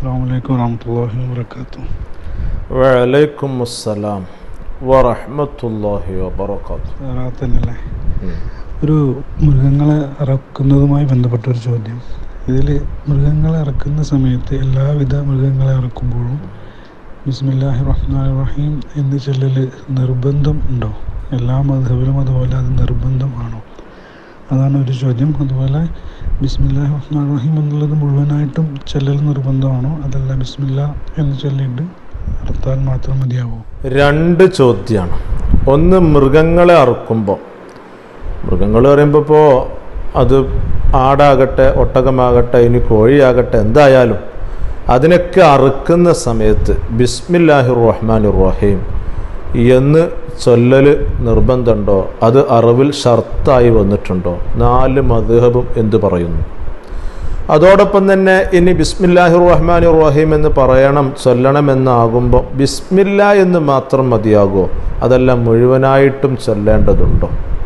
അസ്സാം വലൈക്കും വാഹമത്തല്ലാഹി വാബർക്കാത്തു വലൈക്കും അസ്സലാം വറഹ്മത്തുള്ളാഹി വബറകാതുഹു തന്നെയല്ലേ ഒരു മൃഗങ്ങളെ ഇറക്കുന്നതുമായി ബന്ധപ്പെട്ട ഒരു ചോദ്യം ഇതിൽ മൃഗങ്ങളെ ഇറക്കുന്ന സമയത്ത് എല്ലാവിധ മൃഗങ്ങളെ ഇറക്കുമ്പോഴും ബിസ്മില്ലാഹി റഹ്മാൻ റഹീം എന്ന് ചൊല്ലൽ നിർബന്ധം ഉണ്ടോ എല്ലാ മധുവിലും അതുപോലെ അത് നിർബന്ധമാണോ അതാണ് ഒരു ചോദ്യം അതുപോലെ ബിസ്മില്ലാഹി റഹ്മാൻ റഹീം എന്നുള്ളത് മുഴുവനായിട്ടും ചെല്ലൽ നിർബന്ധമാണോ അതല്ല ബിസ്മില്ല എന്ന് ചൊല്ലിയിട്ട് അറുത്താൽ മാത്രം മതിയാവോ രണ്ട് ചോദ്യമാണ് ഒന്ന് മൃഗങ്ങളെ അറുക്കുമ്പോൾ മൃഗങ്ങൾ പറയുമ്പോൾ ഇപ്പോൾ അത് ആടാകട്ടെ ഒട്ടകമാകട്ടെ ഇനി കോഴിയാകട്ടെ എന്തായാലും അതിനൊക്കെ അറുക്കുന്ന സമയത്ത് ബിസ്മില്ലാഹി റഹ്മാൻ റഹീം എന്ന് ചൊല്ലൽ നിർബന്ധമുണ്ടോ അത് അറിവിൽ ഷർത്തായി വന്നിട്ടുണ്ടോ നാല് മധുഹബും എന്തു പറയുന്നു അതോടൊപ്പം തന്നെ ഇനി ബിസ്മില്ലാഹി റഹ്മാൻ റഹീം എന്ന് പറയണം ചൊല്ലണമെന്നാകുമ്പോൾ ബിസ്മില്ല എന്ന് മാത്രം മതിയാകുമോ അതെല്ലാം മുഴുവനായിട്ടും ചൊല്ലേണ്ടതുണ്ടോ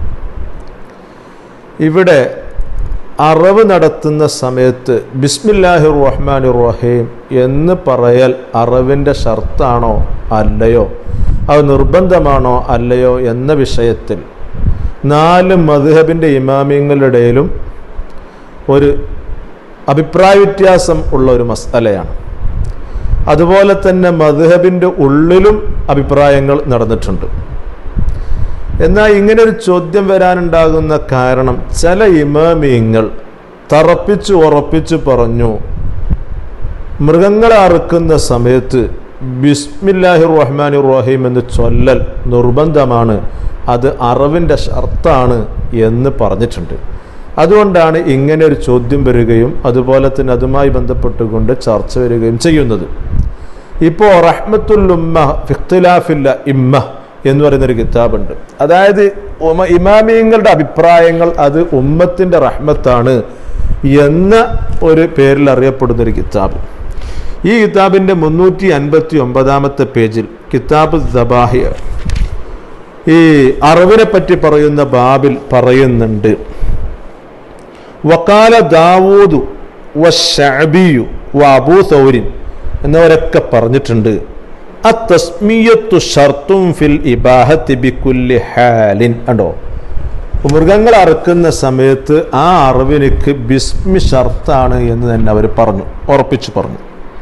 ഇവിടെ അറവ് നടത്തുന്ന സമയത്ത് ബിസ്മില്ലാഹി റഹ്മാൻ റഹീം എന്ന് പറയൽ അറവിൻ്റെ ഷർത്താണോ അല്ലയോ അത് നിർബന്ധമാണോ അല്ലയോ എന്ന വിഷയത്തിൽ നാല് മധുഹബിൻ്റെ ഇമാമിയങ്ങളുടെയിലും ഒരു അഭിപ്രായ വ്യത്യാസം ഉള്ള ഒരു മസലയാണ് അതുപോലെ തന്നെ മധുഹബിൻ്റെ ഉള്ളിലും അഭിപ്രായങ്ങൾ നടന്നിട്ടുണ്ട് എന്നാൽ ഇങ്ങനെ ഒരു ചോദ്യം വരാനുണ്ടാകുന്ന കാരണം ചില ഇമാമിയങ്ങൾ തറപ്പിച്ച് ഉറപ്പിച്ച് പറഞ്ഞു മൃഗങ്ങളെ അറുക്കുന്ന സമയത്ത് ബിസ്മില്ലാഹി റഹ്മാൻ റഹീം എന്ന് ചൊല്ലൽ നിർബന്ധമാണ് അത് അറിവിൻ്റെ ഷർത്താണ് എന്ന് പറഞ്ഞിട്ടുണ്ട് അതുകൊണ്ടാണ് ഇങ്ങനെ ഒരു ചോദ്യം വരികയും അതുപോലെ തന്നെ അതുമായി ബന്ധപ്പെട്ടുകൊണ്ട് ചർച്ച വരികയും ചെയ്യുന്നത് ഇപ്പോൾ റഹ്മത്തുൽ ഉമ്മ ഫിഖ്തിലാഫില്ല ഇമ്മ എന്ന് പറയുന്നൊരു കിതാബുണ്ട് അതായത് ഉമ- ഇമാമിയങ്ങളുടെ അഭിപ്രായങ്ങൾ അത് ഉമ്മത്തിൻ്റെ റഹ്മത്താണ് എന്ന ഒരു പേരിൽ അറിയപ്പെടുന്ന ഒരു കിതാബ് ഈ കിതാബിൻ്റെ മുന്നൂറ്റി അൻപത്തി ഒമ്പതാമത്തെ പേജിൽ കിതാബ് ദബാഹിയ ഈ അറിവിനെ പറ്റി പറയുന്ന ബാബിൽ പറയുന്നുണ്ട് വക്കാല ദാവൂദു വ ഷഅബിയു വ അബൂ സൗരിൻ എന്നവരൊക്കെ പറഞ്ഞിട്ടുണ്ട് അത്തസ്മിയത്തു ഷർത്തും ഫിൽ ഇബാഹത്തി ബിക്കുല്ലി ഹാലിൻ കണ്ടോ മൃഗങ്ങൾ അറുക്കുന്ന സമയത്ത് ആ അറിവിനിക്ക് ബിസ്മി ഷർത്താണ് എന്ന് തന്നെ അവർ പറഞ്ഞു ഉറപ്പിച്ചു പറഞ്ഞു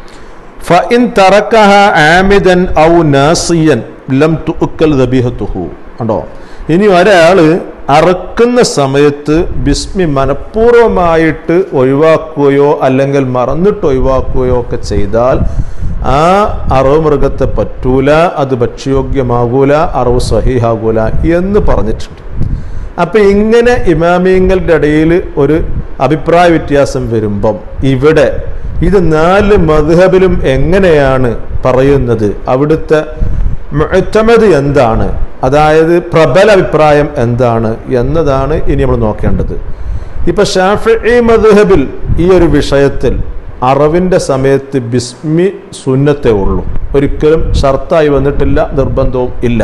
ഫഇൻ തറക്കഹ ആമിദൻ ഔ നാസിയൻ ലം തുക്കൽ ദബീഹത്തുഹു കണ്ടോ ഇനി ഒരാള് അറക്കുന്ന സമയത്ത് ബിസ്മി മനഃപൂർവ്വമായിട്ട് ഒഴിവാക്കുകയോ അല്ലെങ്കിൽ മറന്നിട്ട് ഒഴിവാക്കുകയോ ഒക്കെ ചെയ്താൽ ആ അറവ് മൃഗത്തെ പറ്റൂല അത് ഭക്ഷ്യയോഗ്യമാകൂല അറവ് സഹിഹാകൂല എന്ന് പറഞ്ഞിട്ടുണ്ട് അപ്പൊ ഇങ്ങനെ ഇമാമിയങ്ങളുടെ ഇടയിൽ ഒരു അഭിപ്രായ വ്യത്യാസം വരുമ്പം ഇവിടെ ഇത് നാല് മധുഹബിലും എങ്ങനെയാണ് പറയുന്നത് അവിടുത്തെ മുഅത്തമദ് എന്താണ് അതായത് പ്രബല അഭിപ്രായം എന്താണ് എന്നതാണ് ഇനി നമ്മൾ നോക്കേണ്ടത് ഇപ്പൊ ഷാഫി മധുഹബിൽ ഈ ഒരു വിഷയത്തിൽ അറവിൻ്റെ സമയത്ത് ബിസ്മി സുന്നത്തേ ഉള്ളൂ ഒരിക്കലും ഷർത്തായി വന്നിട്ടില്ല നിർബന്ധവും ഇല്ല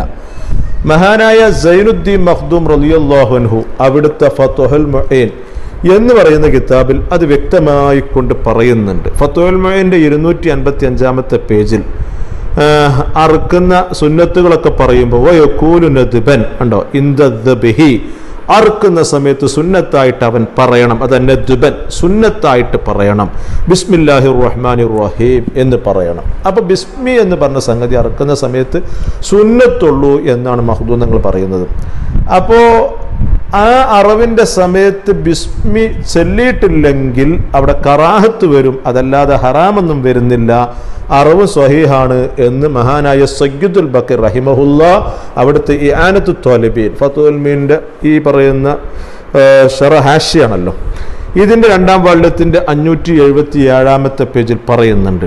മഹാനായ സൈനുദ്ദീൻ മഖ്ദൂം റലിയല്ലാഹുൻഹു അവിടുത്തെ ഫത്തുഹുൽ മുഈൻ എന്ന് പറയുന്ന കിതാബിൽ അത് വ്യക്തമായി കൊണ്ട് പറയുന്നുണ്ട് ഫത്തുഹുൽ മുഈൻ്റെ ഇരുന്നൂറ്റി അൻപത്തി അഞ്ചാമത്തെ പേജിൽ ആഹ്, അറുക്കുന്ന സുന്നത്തുകളൊക്കെ പറയുമ്പോൾ വയക്കൂലു നദ്ബൻ ഉണ്ടോ ഇന്ദബിഹി അറുക്കുന്ന സമയത്ത് സുന്നത്തായിട്ട് അവൻ പറയണം അത് നദ്ബൻ സുന്നത്തായിട്ട് പറയണം ബിസ്മില്ലാഹി റഹ്മാനി റഹീം എന്ന് പറയണം അപ്പോൾ ബിസ്മി എന്ന് പറഞ്ഞ സംഗതി അറുക്കുന്ന സമയത്ത് സുന്നത്തുള്ളൂ എന്നാണ് മഹദൂന്നങ്ങൾ പറയുന്നത് അപ്പോൾ ആ അറവിൻ്റെ സമയത്ത് ബിസ്മി ചെല്ലിയിട്ടില്ലെങ്കിൽ അവിടെ കറാഹത്ത് വരും അതല്ലാതെ ഹറാമൊന്നും വരുന്നില്ല അറവ് സ്വഹീഹാണ് എന്ന് മഹാനായ സയ്യിദുൽ ബക്കർ റഹിമഹുല്ല അവിടുത്തെ ഈ ആനത്തു തോലബീൻ ഫത്തുൽമീൻ്റെ ഈ പറയുന്ന ഷറഹാഷിയാണല്ലോ ഇതിൻ്റെ രണ്ടാം വാള്യത്തിൻ്റെ അഞ്ഞൂറ്റി എഴുപത്തി ഏഴാമത്തെ പേജിൽ പറയുന്നുണ്ട്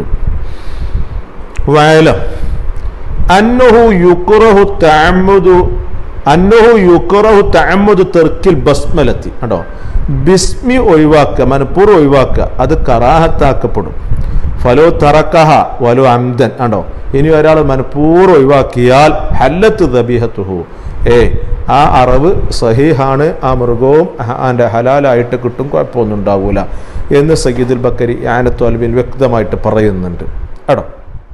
വയലം അന്നഹു യുക്കുറഹു തഅമ്മുദു അന്നഹു യുക്കുറഹു തഅമ്മുദു തെർക്കിൽ ബസ്മലത്തി കണ്ടോ ബിസ്മി ഒഴിവാക്കുക മനഃപൂർവ്വം ഒഴിവാക്കുക അത് കറാഹത്താക്കപ്പെടും ഫലോ തറക്കഹ വലോ അംദൻ കണ്ടോ ഇനി ഒരാൾ മനഃപൂർവ്വം ഒഴിവാക്കിയാൽ ഹല്ലത്ത് ദബീഹത്തുഹു ഏ ആ അറവ് സഹീഹാണ് ആ മൃഗവും അതിൻ്റെ ഹലാലായിട്ട് കിട്ടും കുഴപ്പമൊന്നും ഉണ്ടാകൂല എന്ന് സയ്യിദുൽ ബക്കരി ആനത്തു അൽവിൽ വ്യക്തമായിട്ട് പറയുന്നുണ്ട് അടോ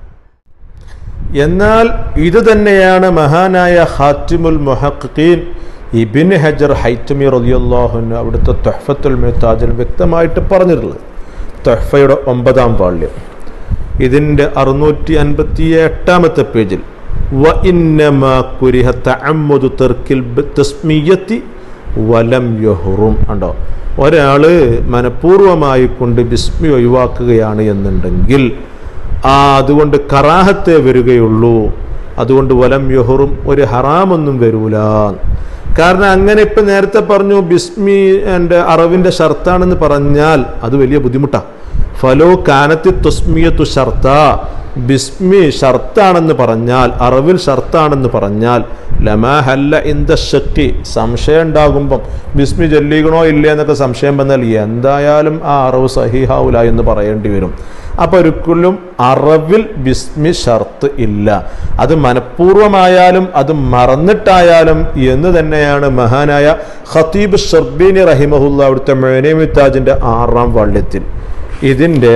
എന്നാൽ ഇത് തന്നെയാണ് മഹാനായ ഹാറ്റിമുൽ മുഹഖീൻ ഇബിൻ ഹജർ ഹൈറ്റമി റളിയല്ലാഹുവിന് അവിടുത്തെ തൊഹഫത്തുൽ മെത്താജിൽ വ്യക്തമായിട്ട് പറഞ്ഞിട്ടുള്ളത് തൊഹഫയുടെ ഒമ്പതാം വാള്യം ഇതിൻ്റെ അറുന്നൂറ്റി അൻപത്തി എട്ടാമത്തെ പേജിൽ വ ഇന്നമാ കുരിഹ തഅമ്മുദു തർക്കിൽ തസ്മിയത്തി വലം യഹ്റും ഉണ്ടോ ഒരാൾ മനഃപൂർവമായി കൊണ്ട് ബിസ്മി ഒഴിവാക്കുകയാണ് എന്നുണ്ടെങ്കിൽ ആ അതുകൊണ്ട് കറാഹത്തെ വരികയുള്ളൂ അതുകൊണ്ട് വലം യഹുറും ഒരു ഹറാമൊന്നും വരൂല കാരണം അങ്ങനെ ഇപ്പം നേരത്തെ പറഞ്ഞു ബിസ്മി എൻ്റെ അറവിൻ്റെ ഷർത്താണെന്ന് പറഞ്ഞാൽ അത് വലിയ ബുദ്ധിമുട്ടാണ് ഫലോ കാനത്തി തുസ്മിയത്തു ഷർത്ത ബിസ്മി ഷർത്താണെന്ന് പറഞ്ഞാൽ അറവിൽ ഷർത്താണെന്ന് പറഞ്ഞാൽ ലമാ ഹല്ല ഇന്ത ശക്തി സംശയം ഉണ്ടാകുമ്പം ബിസ്മി ചൊല്ലിക്കണോ ഇല്ലേ എന്നൊക്കെ സംശയം വന്നാൽ എന്തായാലും ആ അറവ് സഹിഹാവൂല എന്ന് പറയേണ്ടി വരും അപ്പോൾ ഒരിക്കലും അറവിൽ ബിസ്മി ഷർത്ത് ഇല്ല അത് മനഃപൂർവമായാലും അത് മറന്നിട്ടായാലും എന്ന് തന്നെയാണ് മഹാനായ ഖത്തീബ് ഷർബീനി റഹിമഹുല്ല അവിടുത്തെ മേനേമിത്താജിൻ്റെ ആറാം വള്ള്യത്തിൽ ഇതിൻ്റെ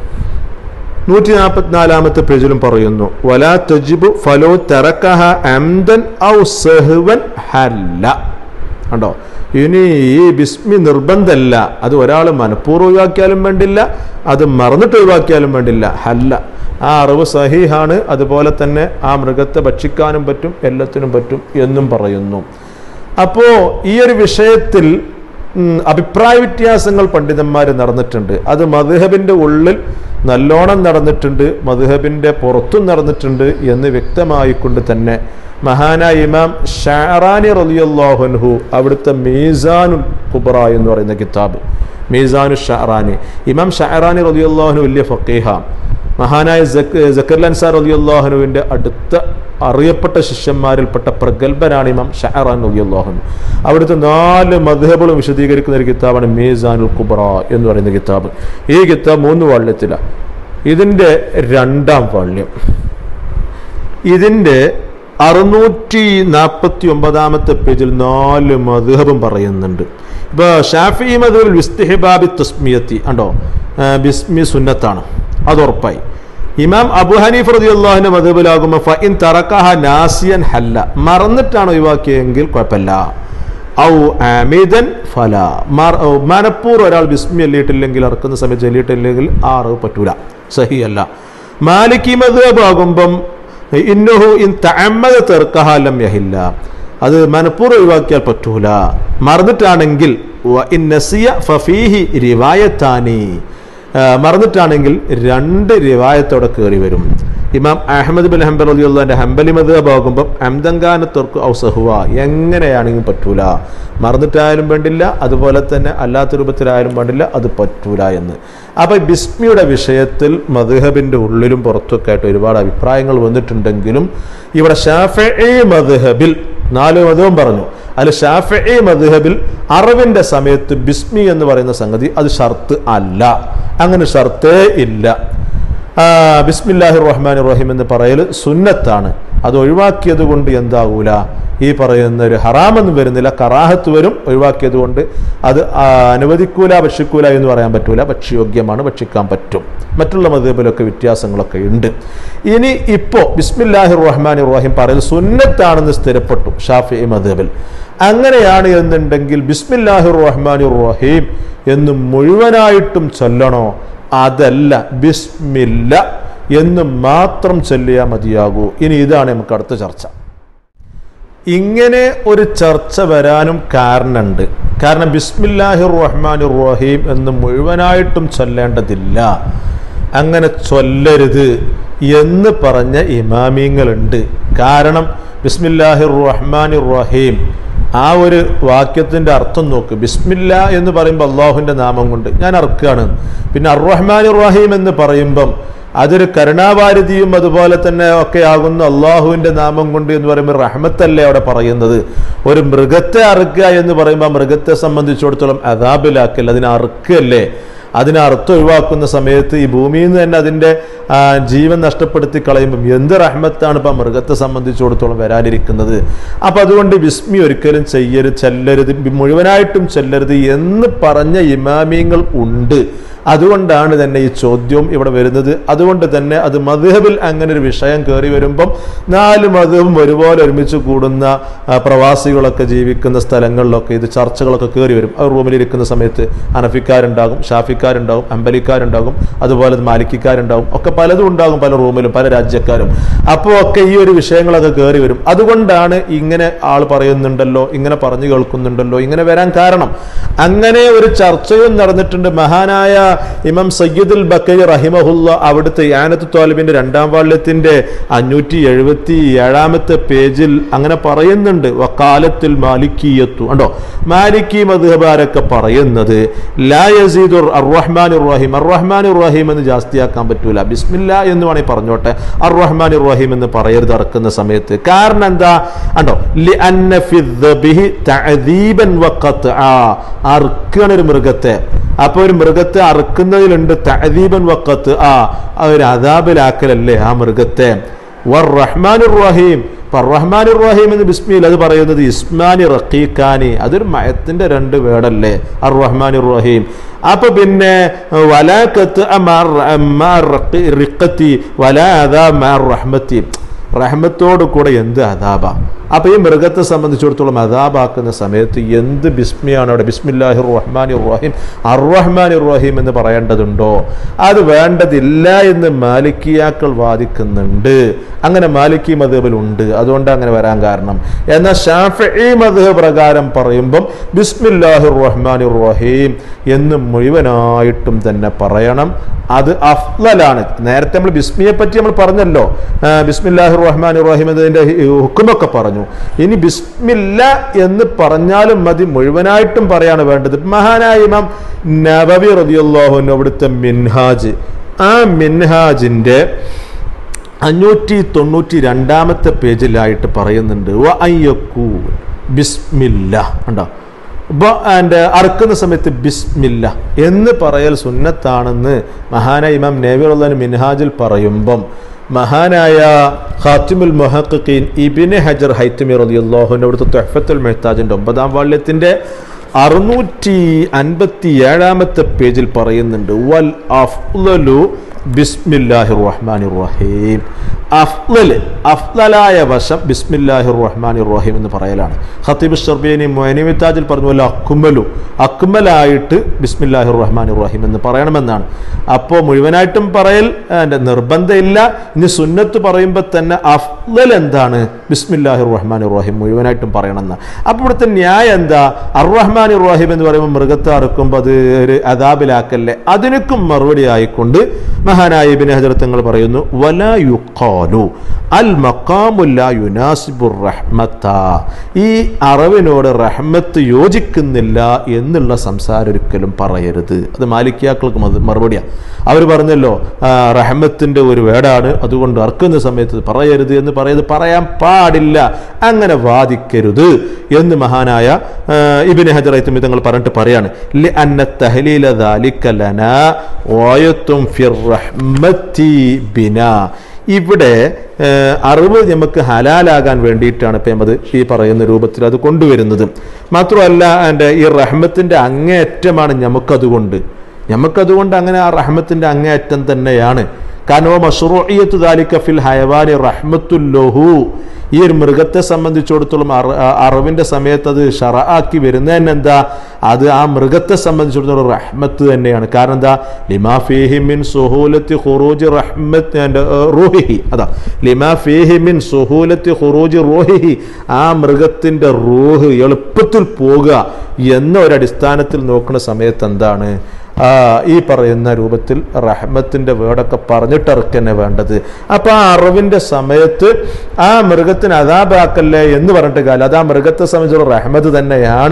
നൂറ്റി നാൽപ്പത്തിനാലാമത്തെ പേജിലും പറയുന്നു വലാ തജിബു ഫലോ തെറക്കഹ അംദൻ ഔ സഹ്വൻ ഹല്ല കണ്ടോ ഇനി ഈ ബിസ്മി നിർബന്ധമല്ല അത് ഒരാൾ മനഃപൂർവ്വം ഒഴിവാക്കിയാലും വേണ്ടില്ല അത് മറന്നിട്ട് ഒഴിവാക്കിയാലും വേണ്ടില്ല ഹല്ല ആ അറിവ് സഹീഹാണ് അതുപോലെ തന്നെ ആ മൃഗത്തെ ഭക്ഷിക്കാനും പറ്റും എല്ലാത്തിനും പറ്റും എന്നും പറയുന്നു അപ്പോൾ ഈ ഒരു വിഷയത്തിൽ ഉം, അഭിപ്രായ വ്യത്യാസങ്ങൾ പണ്ഡിതന്മാർ നടന്നിട്ടുണ്ട് അത് മധുഹബിൻ്റെ ഉള്ളിൽ നല്ലോണം നടന്നിട്ടുണ്ട് മധുഹബിൻ്റെ പുറത്തും നടന്നിട്ടുണ്ട് എന്ന് വ്യക്തമായിക്കൊണ്ട് തന്നെ മഹാനായ ഇമാം ഷാറാനി റലിയല്ലാഹുൻഹു അവിടുത്തെ മീസാനുൽ കുബ്ര എന്ന് പറയുന്ന കിതാബ് മീസാനു ഷാറാനി ഇമാം ഷാറാനി റലിയല്ലാഹുനു വലിയ ഫക്കീഹ മഹാനായ ജക്കർൽ അൻസാർ റലിയല്ലാഹുനുവിൻ്റെ അടുത്ത അറിയപ്പെട്ട ശിഷ്യന്മാരിൽപ്പെട്ട പ്രഗത്ഭനാണ് ഇമാം ഷഹറാൻ റളിയല്ലാഹു അവിടുത്തെ നാല് മധുഹബുകളും വിശദീകരിക്കുന്ന ഒരു കിതാബാണ് മീസാനുൽ കുബ്ര എന്ന് പറയുന്ന കിതാബ് ഈ കിതാബ് മൂന്ന് വാള്യത്തിലാണ് ഇതിൻ്റെ രണ്ടാം വാള്യം ഇതിൻ്റെ അറുന്നൂറ്റി നാൽപ്പത്തി ഒമ്പതാമത്തെ പേജിൽ നാല് മധുഹബും പറയുന്നുണ്ട് ഇപ്പോൾ ഷാഫി മധുബിൽ വിസ്തിഹിബാബി തസ്മിയത്തി ഉണ്ടോ ആ, ബിസ്മി സുന്നത്താണ് അത് ഉറപ്പായി ഇമാം അബു ഹനീഫ് റതി അള്ളാഹിന്റെ മധുബിലാകുമ്പോൾ ഫഇൻ തറക്കഹ നാസിയൻ ഹല്ല മറന്നിട്ടാണ് ഒഴിവാക്കിയെങ്കിൽ കുഴപ്പമില്ല ഔ ആമിദൻ ഫല മറ മനപ്പൂർവ്വം ഒരാൾ ബിസ്മി അല്ലിയിട്ടില്ലെങ്കിൽ ഇറക്കുന്ന സമയത്ത് ചൊല്ലിയിട്ടില്ലെങ്കിൽ ആ അറിവ് പറ്റൂല സഹി അല്ല മാലിക്കി മധുബ് ആകുമ്പം ഇന്നഹു ഇൻ തഅമ്മദ തെർക്കഹാലം യഹില്ല അത് മനഃപൂർവ്വം ഒഴിവാക്കിയാൽ പറ്റൂല മറന്നിട്ടാണെങ്കിൽ വ ഇൻ നസിയ ഫഫീഹി റിവായത്താനി ആ, മറന്നിട്ടാണെങ്കിൽ രണ്ട് റിവായത്തോടെ കയറി വരും ഇമാം അഹമ്മദ് ബിൻ ഹംബൽ അലിയുള്ളതിൻ്റെ ഹംബലി മധുബ് ആകുമ്പം അംദങ്കാനത്തോർക്ക് ഔ സഹുവ എങ്ങനെയാണെങ്കിലും പറ്റൂല മറന്നിട്ടായാലും വേണ്ടില്ല അതുപോലെ തന്നെ അല്ലാത്ത രൂപത്തിലായാലും വേണ്ടില്ല അത് പറ്റൂല എന്ന് അപ്പോൾ ബിസ്മിയുടെ വിഷയത്തിൽ മധുഹബിൻ്റെ ഉള്ളിലും പുറത്തൊക്കെ ആയിട്ട് ഒരുപാട് അഭിപ്രായങ്ങൾ വന്നിട്ടുണ്ടെങ്കിലും ഇവിടെ ഷാഫി മധുഹബിൽ നാല് മതവും പറഞ്ഞു അതിൽ ഷാഫി മധുഹബിൽ അറിവിൻ്റെ സമയത്ത് ബിസ്മി എന്ന് പറയുന്ന സംഗതി അത് ഷർത്ത് അല്ല അങ്ങനെ ഷർത്തേ ഇല്ല ആ, ബിസ്മില്ലാഹി റഹ്മാൻ റഹീം എന്ന് പറയൽ സുന്നത്താണ് അത് ഒഴിവാക്കിയത് കൊണ്ട് എന്താകൂല ഈ പറയുന്ന ഒരു ഹറാമെന്ന് വരുന്നില്ല കറാഹത്ത് വരും ഒഴിവാക്കിയത് കൊണ്ട് അത് ആ, അനുവദിക്കൂല ഭക്ഷിക്കൂല എന്ന് പറയാൻ പറ്റൂല ഭക്ഷ്യയോഗ്യമാണ് ഭക്ഷിക്കാൻ പറ്റും മറ്റുള്ള മതബിലൊക്കെ വ്യത്യാസങ്ങളൊക്കെ ഉണ്ട് ഇനി ഇപ്പോൾ ബിസ്മില്ലാഹി റഹ്മാൻ റഹീം പറയൽ സുന്നത്താണെന്ന് സ്ഥിരപ്പെട്ടു ഷാഫി മതബിൽ അങ്ങനെയാണ് എന്നുണ്ടെങ്കിൽ ബിസ്മില്ലാഹി റഹ്മാൻ റഹീം എന്ന് മുഴുവനായിട്ടും ചൊല്ലണോ അതല്ല ബിസ്മില്ല എന്ന് മാത്രം ചൊല്ലിയാൽ മതിയാകൂ ഇനി ഇതാണ് നമുക്ക് അടുത്ത ചർച്ച ഇങ്ങനെ ഒരു ചർച്ച വരാനും കാരണമുണ്ട് കാരണം ബിസ്മില്ലാഹി റഹ്മാൻ റഹീം എന്ന് മുഴുവനായിട്ടും ചൊല്ലേണ്ടതില്ല അങ്ങനെ ചൊല്ലരുത് എന്ന് പറഞ്ഞ ഇമാമിങ്ങളുണ്ട് കാരണം ബിസ്മില്ലാഹി റഹ്മാൻ റഹീം ആ ഒരു വാക്യത്തിൻ്റെ അർത്ഥം നോക്ക് ബിസ്മില്ല എന്ന് പറയുമ്പോൾ അള്ളാഹുവിൻ്റെ നാമം കൊണ്ട് ഞാൻ അർക്കാണ് പിന്നെ അർ റഹ്മാൻ റഹീം എന്ന് പറയുമ്പം അതൊരു കരുണാവാരിധിയും അതുപോലെ തന്നെ ഒക്കെ ആകുന്ന അള്ളാഹുവിൻ്റെ നാമം കൊണ്ട് എന്ന് പറയുമ്പോൾ റഹ്മത്തല്ലേ അവിടെ പറയുന്നത് ഒരു മൃഗത്തെ അറുക്കുക എന്ന് പറയുമ്പോൾ ആ മൃഗത്തെ സംബന്ധിച്ചിടത്തോളം അതാബിലാക്കൽ അതിനെ അറുക്കല്ലേ അതിനെ അർത്ഥം ഒഴിവാക്കുന്ന സമയത്ത് ഈ ഭൂമിയിൽ നിന്ന് തന്നെ അതിൻ്റെ ആ, ജീവൻ നഷ്ടപ്പെടുത്തി കളയുമ്പം എന്ത് റഹ്മത്താണ് ഇപ്പം മൃഗത്തെ സംബന്ധിച്ചിടത്തോളം വരാനിരിക്കുന്നത് അപ്പം അതുകൊണ്ട് വിസ്മി ഒരിക്കലും ചെയ്യരുത് ചെല്ലരുത് മുഴുവനായിട്ടും ചെല്ലരുത് എന്ന് പറഞ്ഞ ഇമാമിയങ്ങൾ ഉണ്ട് അതുകൊണ്ടാണ് തന്നെ ഈ ചോദ്യവും ഇവിടെ വരുന്നത് അതുകൊണ്ട് തന്നെ അത് മധുഹബിൽ അങ്ങനെ ഒരു വിഷയം കയറി വരുമ്പം നാല് മതവും ഒരുപോലെ ഒരുമിച്ച് കൂടുന്ന ആ, പ്രവാസികളൊക്കെ ജീവിക്കുന്ന സ്ഥലങ്ങളിലൊക്കെ ഇത് ചർച്ചകളൊക്കെ കയറി വരും അവർ റൂമിലിരിക്കുന്ന സമയത്ത് അനഫിക്കാരുണ്ടാകും ഷാഫിക്കാരുണ്ടാകും അമ്പലിക്കാരുണ്ടാകും അതുപോലെ മാലിക്കിക്കാരുണ്ടാകും ഒക്കെ പലതും ഉണ്ടാകും പല റൂമിലും പല രാജ്യക്കാരും അപ്പോൾ ഒക്കെ ഈ ഒരു വിഷയങ്ങളൊക്കെ കയറി വരും അതുകൊണ്ടാണ് ഇങ്ങനെ ആൾ പറയുന്നുണ്ടല്ലോ ഇങ്ങനെ പറഞ്ഞു കേൾക്കുന്നുണ്ടല്ലോ ഇങ്ങനെ വരാൻ കാരണം അങ്ങനെ ഒരു ചർച്ചയും നടന്നിട്ടുണ്ട് മഹാനായ ഇമാം സയ്യിദുൽ ബക്കൈ റഹിമഹുല്ല അവിടുത്തെ യാനത്ത് തോലബിന്റെ രണ്ടാം വാള്യത്തിന്റെ അഞ്ഞൂറ്റി എഴുപത്തി ഏഴാമത്തെ പേജിൽ അങ്ങനെ പറയുന്നുണ്ട് വക്കാലത്തിൽ മാലിക്കീയത്തു ഉണ്ടോ മാലിക്കി മധുഹബാരൊക്കെ പറയുന്നത് ലാ യസീദുർ അർറഹ്മാൻ റഹീം അർറഹ്മാൻ റഹീം എന്ന് ജാസ്തിയാക്കാൻ പറ്റൂല ബിസ്മില്ല എന്ന് വേണമെങ്കിൽ പറഞ്ഞോട്ടെ അർറഹ്മാൻ റഹീം എന്ന് പറയരുത് ഇറക്കുന്ന സമയത്ത് കാരണം എന്താ ഉണ്ടോ ലി അന്ന ഫി ദബിഹി തഅദീബൻ വഖത്ആ അറുക്കാണ് ഒരു മൃഗത്തെ അപ്പൊ ഒരു മൃഗത്തെ അറുക്കുന്നതിലുണ്ട് തഅദീബൻ വഖത്ത് ആ ആ ഒരു അദാബിലാക്കലല്ലേ ആ മൃഗത്തെ വർ റഹ്മാനുർ റഹീം റഹ്മാൻ റഹീം എന്ന് ബിസ്മിയിൽ അത് പറയുന്നത് ഇസ്മാനി റഖീഖാനി അതൊരു മയത്തിന്റെ രണ്ട് വേടല്ലേ അർ റഹ്മാൻ റഹീം അപ്പൊ പിന്നെ വലാക്കത്ത് റിക്കത്തി വലാ അദാ മാർ റഹ്മത്തി റഹ്മത്തോട് കൂടെ എന്ത് അതാബ അപ്പൊ ഈ മൃഗത്തെ സംബന്ധിച്ചിടത്തോളം അതാബാക്കുന്ന സമയത്ത് എന്ത് ബിസ്മിയാണ് അവിടെ ബിസ്മില്ലാഹിർ റഹ്മാൻ റഹീം അർറഹ്മാൻ റഹീം എന്ന് പറയേണ്ടതുണ്ടോ അത് വേണ്ടതില്ല എന്ന് മാലിക്കിയാക്കൾ വാദിക്കുന്നുണ്ട് അങ്ങനെ മാലിക്കി മധുബിൽ ഉണ്ട് അതുകൊണ്ട് അങ്ങനെ വരാൻ കാരണം എന്നാൽ ഷാഫി മധുഹ് പ്രകാരം പറയുമ്പം ബിസ്മില്ലാഹിർ റഹ്മാൻ റഹീം എന്ന് മുഴുവനായിട്ടും തന്നെ പറയണം അത് അഫ്ലലാണ് നേരത്തെ നമ്മൾ ബിസ്മിയെ പറ്റി നമ്മൾ പറഞ്ഞല്ലോ ആ, ബിസ്മില്ലാഹിർ റഹ്മാൻ റഹീം എന്നതിന്റെ ഹുക്കുമൊക്കെ പറഞ്ഞു ഇനി ബിസ്മില്ല എന്ന് പറഞ്ഞാലും മതി മുഴുവനായിട്ടും പറയാണ് വേണ്ടത് മഹാനായ ഇമാം നബവി റളിയല്ലാഹു അൻഹു അവിടുത്തെ മിൻഹാജ് ആ മിൻഹാജിന്റെ അഞ്ഞൂറ്റി തൊണ്ണൂറ്റി രണ്ടാമത്തെ പേജിലായിട്ട് പറയുന്നുണ്ട് വ അയ്യക്കൂ ബിസ്മില്ല ഉണ്ടോ അപ്പോൾ ആൻഡ് അറുക്കുന്ന സമയത്ത് ബിസ്മില്ല എന്ന് പറയൽ സുന്നത്താണെന്ന് മഹാനായ ഇമാം നേവിറുള്ളൻ മിൻഹാജിൽ പറയുമ്പം മഹാനായ ഖാത്തിമുൽ മുഹഖീൻ ഇബിന് ഹജർ ഹൈത്തമി റളിയല്ലാഹുവിൻ്റെ അവിടുത്തെ തൊഹഫത്തുൽ മെഹ്താജിൻ്റെ ഒമ്പതാം വാള്യത്തിൻ്റെ അറുന്നൂറ്റി അൻപത്തി ഏഴാമത്തെ പേജിൽ പറയുന്നുണ്ട് വൽ അഫ്ലലു ബിസ്മില്ലാഹിർ റഹ്മാനിർ റഹീം അഫ്ലല് അഫ്ലലായ വശം ബിസ്മില്ലാഹിർ റഹ്മാനിർ റഹീം എന്ന് പറയലാണ് ഖത്തീബ് ഷർബിയനി മൊനിമിത്താജിൽ പറഞ്ഞ പോലെ അക്കുമലു അക്കുമലായിട്ട് ബിസ്മില്ലാഹിർ റഹ്മാനിർ റഹീം എന്ന് പറയണമെന്നാണ് അപ്പോൾ മുഴുവനായിട്ടും പറയൽ എൻ്റെ നിർബന്ധമില്ല ഇനി സുന്നത്ത് പറയുമ്പോൾ തന്നെ അഫ്ലൽ എന്താണ് ബിസ്മില്ലാഹിർ റഹ്മാനിർ റഹീം മുഴുവനായിട്ടും പറയണമെന്ന് അപ്പോൾ ഇവിടുത്തെ ന്യായം എന്താ അർ റഹ്മാനിർ റഹീം എന്ന് പറയുമ്പോൾ മൃഗത്തെ അറുക്കുമ്പോൾ അത് ഒരു അദാബിലാക്കല്ലേ അതിനൊക്കും മറുപടി ആയിക്കൊണ്ട് മഹാനായ ഇബിന് ഹജർ തങ്ങൾ പറയുന്നു വലാ യുഖാലു അൽ മഖാമുല്ല യുനാസിബുർ റഹ്മത്ത ഈ അറിവിനോട് റഹ്മത്ത് യോജിക്കുന്നില്ല എന്നുള്ള സംസാരം ഒരിക്കലും പറയരുത് അത് മാലിക്യാക്കൾക്ക് മത- മറുപടിയാണ് അവർ പറഞ്ഞല്ലോ ആ, റഹ്മത്തിന്റെ ഒരു വേടാണ് അതുകൊണ്ട് അർക്കുന്ന സമയത്ത് ഇത് പറയരുത് എന്ന് പറയുന്നത് പറയാൻ പാടില്ല അങ്ങനെ വാദിക്കരുത് എന്ന് മഹാനായ ആ, ഇബ്നു ഹജർ ഐത്തമി തങ്ങൾ പറഞ്ഞിട്ട് പറയാണ് ലി അന്ന തഹ്ലീല ദാലിക ലനാ ഓയത്തും ഫിർ റഹ്മത്തി ബിനാ ഇവിടെ ഏഹ്, അറിവ് നമുക്ക് ഹലാലാകാൻ വേണ്ടിയിട്ടാണ് ഇപ്പം അത് ഈ പറയുന്ന രൂപത്തിൽ അത് കൊണ്ടുവരുന്നത് മാത്രമല്ല എൻ്റെ ഈ റഹ്മത്തിൻ്റെ അങ്ങേയറ്റമാണ് നമുക്കതുകൊണ്ട് നമുക്കതുകൊണ്ട് അങ്ങനെ ആ റഹ്മത്തിൻ്റെ അങ്ങേയറ്റം തന്നെയാണ് കാരണം മഷ്റൂഇയത്ത് ദാലിക ഫിൽ ഹയവാനി റഹ്മത്തുല്ലഹു ഈ ഒരു മൃഗത്തെ സംബന്ധിച്ചിടത്തോളം അറ- ആ അറിവിന്റെ സമയത്ത് അത് ഷറ ആക്കി വരുന്നതന്നെ എന്താ അത് ആ മൃഗത്തെ സംബന്ധിച്ചിടത്തോളം റഹ്മത്ത് തന്നെയാണ് കാരണം എന്താ ലിമാ ഫീഹി മിൻ സുഹൂലത്തി ഖുറൂജി റഹ്മത്ത് and, ഏർ, റൂഹിഹി അതാ ലിമാ ഫീഹി മിൻ സുഹൂലത്തി ഖുറൂജി റൂഹിഹി ആ മൃഗത്തിന്റെ റൂഹ് എളുപ്പത്തിൽ പോകുക എന്ന ഒരു അടിസ്ഥാനത്തിൽ നോക്കുന്ന സമയത്ത് എന്താണ് ആ, ഈ പറയുന്ന രൂപത്തിൽ റഹ്മത്തിന്റെ വേർഡൊക്കെ പറഞ്ഞിട്ടിറക്കുക തന്നെ വേണ്ടത് അപ്പൊ ആ അറിവിന്റെ സമയത്ത് ആ മൃഗത്തിന് അതാബാക്കല്ലേ എന്ന് പറഞ്ഞിട്ട് കാലം അത് ആ മൃഗത്തെ സംബന്ധിച്ചുള്ള റഹ്മത്ത് തന്നെയാണ്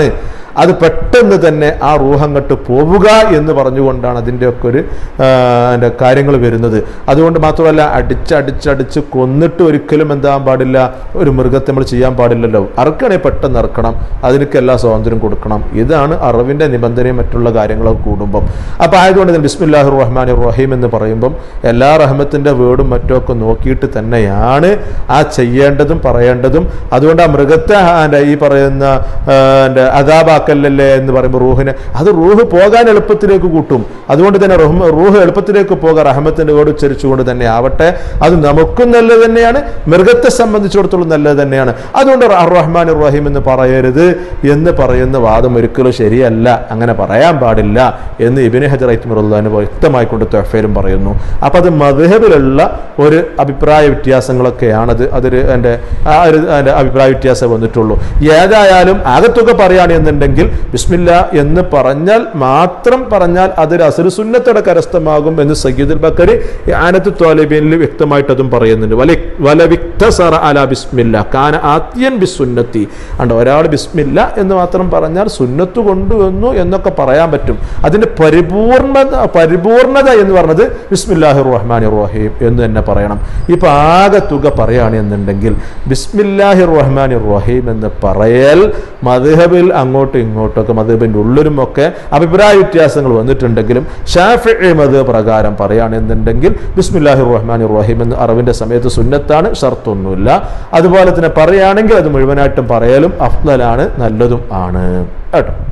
അത് പെട്ടെന്ന് തന്നെ ആ റൂഹ് അങ്ങോട്ട് പോവുക എന്ന് പറഞ്ഞുകൊണ്ടാണ് അതിൻ്റെയൊക്കെ ഒരു ആ, അതിൻ്റെ കാര്യങ്ങൾ വരുന്നത് അതുകൊണ്ട് മാത്രമല്ല അടിച്ചടിച്ചടിച്ച് കൊന്നിട്ട് ഒരിക്കലും എന്താകാൻ പാടില്ല ഒരു മൃഗത്തെ നമ്മൾ ചെയ്യാൻ പാടില്ലല്ലോ അറക്കണേ പെട്ടെന്ന് ഇറക്കണം അതിനൊക്കെ എല്ലാ സ്വാതന്ത്ര്യം കൊടുക്കണം ഇതാണ് അറിവിൻ്റെ നിബന്ധനയും മറ്റുള്ള കാര്യങ്ങളൊക്കെ കൂടുമ്പം അപ്പോൾ ആയതുകൊണ്ട് തന്നെ ബിസ്മില്ലാഹി റഹ്മാൻ റഹീം എന്ന് പറയുമ്പം എല്ലാ റഹ്മത്തിൻ്റെ വേർഡും മറ്റുമൊക്കെ നോക്കിയിട്ട് തന്നെയാണ് ആ ചെയ്യേണ്ടതും പറയേണ്ടതും അതുകൊണ്ട് ആ മൃഗത്തെ എൻ്റെ ഈ പറയുന്ന ആ, എൻ്റെ അതാബാക്കല്ലല്ലേ എന്ന് പറയുമ്പോൾ റൂഹിനെ അത് റൂഹ് പോകാൻ എളുപ്പത്തിലേക്ക് കൂട്ടും അതുകൊണ്ട് തന്നെ റഹ്മ റൂഹ് എളുപ്പത്തിലേക്ക് പോകാൻ റഹ്മത്തിൻ്റെ വേർഡ് ഉച്ചരിച്ചുകൊണ്ട് തന്നെ ആവട്ടെ അത് നമുക്കും നല്ലത് തന്നെയാണ് മൃഗത്തെ സംബന്ധിച്ചിടത്തോളം നല്ലത് തന്നെയാണ് അതുകൊണ്ട് റഹ്മാൻ റഹീം എന്ന് പറയരുത് എന്ന് പറയുന്ന വാദം ഒരിക്കലും ശരിയല്ല അങ്ങനെ പറയാൻ പാടില്ല എന്ന് ഇബിന് ഹജർ ഐത്മുറുല്ലാന് വ്യക്തമായിക്കൊണ്ട് തൊഫയിലും പറയുന്നു അപ്പം അത് മധുഹബിലുള്ള ഒരു അഭിപ്രായ വ്യത്യാസങ്ങളൊക്കെയാണത് അതൊരു എൻ്റെ ആ ഒരു എൻ്റെ അഭിപ്രായ വ്യത്യാസം വന്നിട്ടുള്ളൂ ഏതായാലും ആകത്തുക പറയുകയാണെന്നുണ്ടെങ്കിൽ ബിസ്മില്ല എന്ന് പറഞ്ഞാൽ മാത്രം പറഞ്ഞാൽ അതൊരു അസുര സുന്നത്തോടെ കരസ്ഥമാകും എന്ന് സയ്യിദുൽ ബക്കരി ആനത്ത് ത്വാലിബീനിൽ വ്യക്തമായിട്ട് അതും പറയുന്നുണ്ട് വല വലവിക്തസറ അല ബിസ്മില്ല കാന ആത്യൻ ബിസുന്നത്തി അണ്ട് ഒരാൾ ബിസ്മില്ല എന്ന് മാത്രം പറഞ്ഞാൽ സുന്നത്ത് കൊണ്ടുവന്നു എന്നൊക്കെ പറയാൻ പറ്റും അതിൻ്റെ പരിപൂർണത പരിപൂർണത എന്ന് പറഞ്ഞത് ബിസ്മില്ലാഹി റഹ്മാൻ റഹീം എന്ന് തന്നെ പറയണം ഇപ്പൊ ആകെ തുക പറയുകയാണെന്നുണ്ടെങ്കിൽ ബിസ്മില്ലാഹി റഹ്മാൻ റഹീം എന്ന് പറയൽ മധുഹബിൽ അങ്ങോട്ടും ഇങ്ങോട്ടൊക്കെ മധുഹബിൻ്റെ ഉള്ളിലും ഒക്കെ അഭിപ്രായ വ്യത്യാസങ്ങൾ വന്നിട്ടുണ്ടെങ്കിലും ഷാഫി മധു പ്രകാരം പറയുകയാണെന്നുണ്ടെങ്കിൽ ബിസ്മില്ലാഹി റഹ്മാൻ റഹീം എന്ന് അറിവിൻ്റെ സമയത്ത് സുന്നത്താണ് ഷർത്തൊന്നുമില്ല അതുപോലെ തന്നെ പറയുകയാണെങ്കിൽ അത് മുഴുവനായിട്ടും പറയലും അഫ്ലലാണ് നല്ലതും ആണ് കേട്ടോ